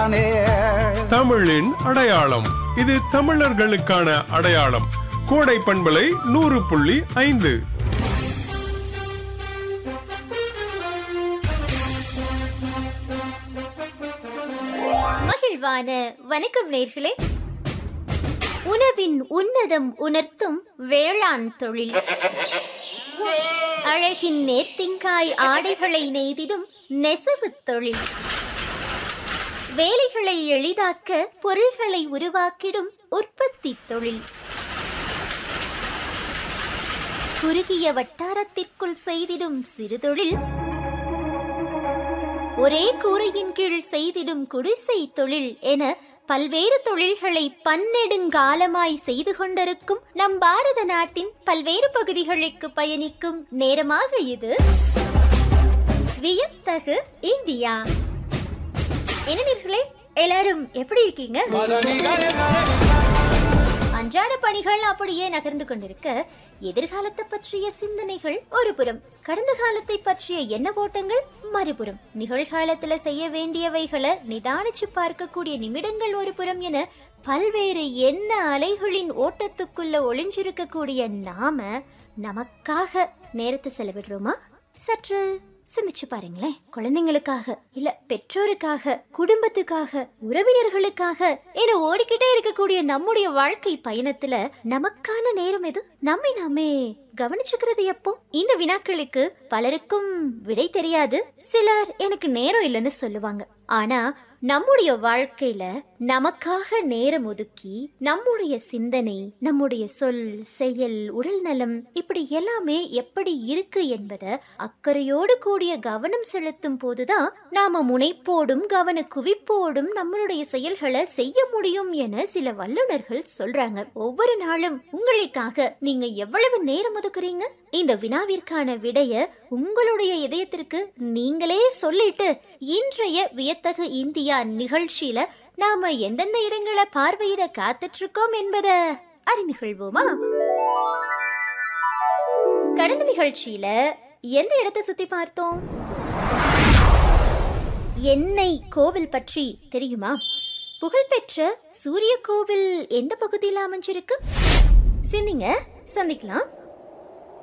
தானே தமிழின் அடையாளம் இது தமிழர்களுக்கான அடையாளம் கோடை பண்பலை நூறு புள்ளி ஐந்து மகிழ்வான வணக்கம் நேர்களே உணவின் உன்னதம் உணர்த்தும் வேளாண் தொழில் அழகின் நேர்த்திங்காய் ஆடைகளை நெய்திடும் நெசவுத் தொழில் வேலைகளை எளிதாக்க பொருள்களை உருவாக்கிடும் உற்பத்தி தொழில் குறுகிய வட்டாரத்திற்குள் செய்திடும் சிறுதொழில் ஒரே கூரையின் கீழ் செய்திடும் குடிசை தொழில் என பல்வேறு தொழில்களை பன்னெடுங்காலமாய் செய்து கொண்டிருக்கும் நம் பாரத நாட்டின் பல்வேறு பகுதிகளுக்கு பயணிக்கும் நேரமாக இது வியத்தகு இந்தியா என்ன நேர்களே எல்லாரும் எப்படி இருக்கீங்க அன்றாட பணிகள் அப்படியே நகர்ந்து கொண்டிருக்க எதிர்காலத்தை பற்றிய சிந்தனைகள் ஒரு புறம் கடந்த காலத்தை பற்றிய எண்ண ஓட்டங்கள் மறுபுறம் நிகழ்காலத்துல செய்ய வேண்டியவைகளை நிதானிச்சு பார்க்கக்கூடிய நிமிடங்கள் ஒரு புறம் என பல்வேறு எண்ண அலைகளின் ஓட்டத்துக்குள்ள ஒளிஞ்சிருக்கக்கூடிய நாம நமக்காக நேரத்தை செலவிடுறோமா சற்று சிந்திச்சு பாருங்களேன் குழந்தைங்களுக்காக இல்ல பெற்றோருக்காக குடும்பத்துக்காக உறவினர்களுக்காக என ஓடிக்கிட்டே இருக்கக்கூடிய நம்முடைய வாழ்க்கை பயணத்துல நமக்கான நேரம் எது நம்மை நாமே கவனிச்சுக்கிறது எப்போ இந்த வினாக்களுக்கு பலருக்கும் விடை தெரியாது சிலர் எனக்கு நேரம் இல்லைன்னு சொல்லுவாங்க ஆனா நம்முடைய வாழ்க்கையில நமக்காக நேரம் ஒதுக்கி நம்முடைய சிந்தனை நம்முடைய சொல் செயல் உடல் நலம் இப்படி எல்லாமே எப்படி இருக்கு என்பதை அக்கறையோடு கூடிய கவனம் செலுத்தும் போதுதான் நாம முனைப்போடும் கவன குவிப்போடும் நம்மளுடைய செயல்களை செய்ய முடியும் என சில வல்லுநர்கள் சொல்றாங்க ஒவ்வொரு நாளும் உங்களுக்காக நீங்க எவ்வளவு நேரம் ஒதுக்குறீங்க இந்த வினாவிற்கான விடைய உங்களுடைய இதயத்திற்கு நீங்களே சொல்லிட்டு இன்றைய வியத்தகு இந்தியா நிகழ்ச்சியில நாம எந்தெந்த இடங்களை பார்வையிட காத்துட்டு இருக்கோம் என்பதை அறிந்து கொள்வோமா கடந்த நிகழ்ச்சியில எந்த இடத்தை சுத்தி பார்த்தோம் எண்ணெய் கோவில் பற்றி தெரியுமா புகழ்பெற்ற சூரிய கோவில் எந்த பகுதியில் அமைஞ்சிருக்கு சிந்திங்க சந்திக்கலாம்